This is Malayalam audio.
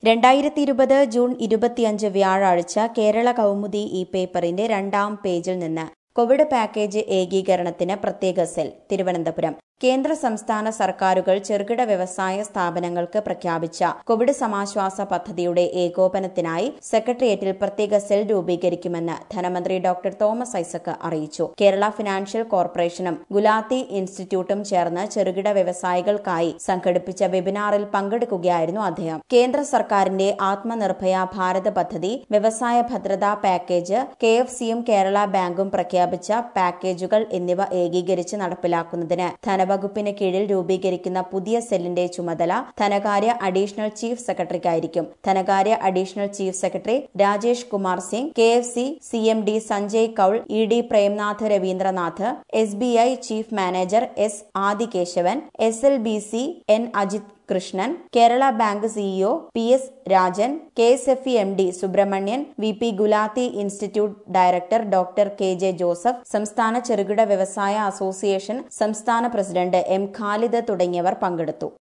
രണ്ടായിരത്തി ഇരുപത് ജൂൺ ഇരുപത്തിയഞ്ച് വ്യാഴാഴ്ച കേരള കൗമുദി ഈ പേപ്പറിന്റെ രണ്ടാം പേജിൽ നിന്ന് കോവിഡ് പാക്കേജ് ഏകീകരണത്തിന് പ്രത്യേക സെൽ തിരുവനന്തപുരം കേന്ദ്ര സംസ്ഥാന സർക്കാരുകൾ ചെറുകിട വ്യവസായ സ്ഥാപനങ്ങൾക്ക് പ്രഖ്യാപിച്ച കോവിഡ് സമാശ്വാസ പദ്ധതിയുടെ ഏകോപനത്തിനായി സെക്രട്ടേറിയറ്റിൽ പ്രത്യേക സെൽ രൂപീകരിക്കുമെന്ന് ധനമന്ത്രി ഡോക്ടർ തോമസ് ഐസക് അറിയിച്ചു കേരള ഫിനാൻഷ്യൽ കോർപ്പറേഷനും ഗുലാത്തി ഇൻസ്റ്റിറ്റ്യൂട്ടും ചേർന്ന് ചെറുകിട വ്യവസായികൾക്കായി സംഘടിപ്പിച്ച വെബിനാറിൽ പങ്കെടുക്കുകയായിരുന്നു അദ്ദേഹം കേന്ദ്ര സർക്കാരിന്റെ ആത്മനിർഭയ ഭാരത് പദ്ധതി വ്യവസായ ഭദ്രതാ പാക്കേജ് കെ എഫ് സിയും കേരള ബാങ്കും പ്രഖ്യാപിച്ച പാക്കേജുകൾ എന്നിവ ഏകീകരിച്ച് നടപ്പിലാക്കുന്നതിന് ധനവകുപ്പിന് കീഴിൽ രൂപീകരിക്കുന്ന പുതിയ സെല്ലിന്റെ ചുമതല ധനകാര്യ അഡീഷണൽ ചീഫ് സെക്രട്ടറിക്കായിരിക്കും ധനകാര്യ additional chief secretary Rajesh Kumar Singh K F C C M D Sanjay Kaul E D Premnath Ravindranath S B I chief manager S Adikesavan S L B C N Ajith Krishnan Kerala bank CEO P S Rajan K S F E M D Subramanian V P Gulati institute director doctor K J Joseph സംസ്ഥാന ചെറുകിട വ്യവസായ അസോസിയേഷൻ സംസ്ഥാന പ്രസിഡന്റ് എം ഖാലിദ് തുടങ്ങിയവർ പങ്കെടുത്തു